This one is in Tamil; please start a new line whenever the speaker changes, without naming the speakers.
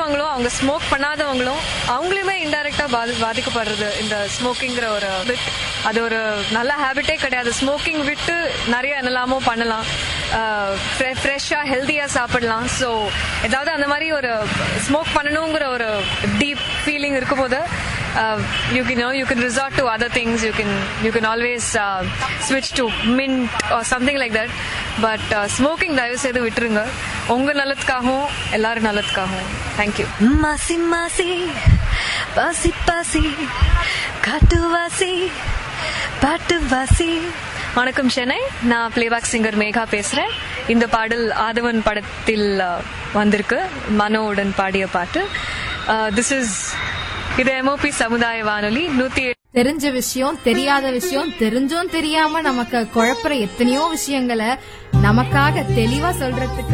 இருக்கிறவங்களும் அவங்க ஸ்மோக் பண்ணாதவங்களும் அவங்களுமே இன்டைரக்டா பாதிக்கப்படுறது இந்த ஸ்மோக்கிங்கிற ஒரு bit. அது ஒரு நல்ல ஹேபிட்டே கிடையாது ஸ்மோக்கிங் விட்டு நிறைய என்னெல்லாமோ பண்ணலாம் ஃப்ரெஷ்ஷாக ஹெல்த்தியாக சாப்பிடலாம் ஸோ ஏதாவது அந்த மாதிரி ஒரு ஸ்மோக் பண்ணணுங்கிற ஒரு டீப் ஃபீலிங் இருக்கும்போது you can you can resort to other things you can you can always ஸ்விட்ச் to mint something like that but smoking தயவு செய்து விட்டுருங்க உங்க நலத்துக்காகவும் எல்லாரும் நலத்துக்காகவும் தேங்க்யூ
மாசி மாசி பாசி பாசி காட்டுவாசி பாட்டுவாசி
வணக்கம் சென்னை நான் பிளேபேக் சிங்கர் மேகா பேசுறேன் இந்த பாடல் ஆதவன் படத்தில் uh, வந்திருக்கு மனோவுடன் பாடிய பாட்டு திஸ் இஸ் இது எம்ஓபி சமுதாய வானொலி நூத்தி
தெரிஞ்ச விஷயம் தெரியாத விஷயம் தெரிஞ்சும் தெரியாம நமக்கு குழப்புற எத்தனையோ விஷயங்களை நமக்காக தெளிவா சொல்றதுக்காக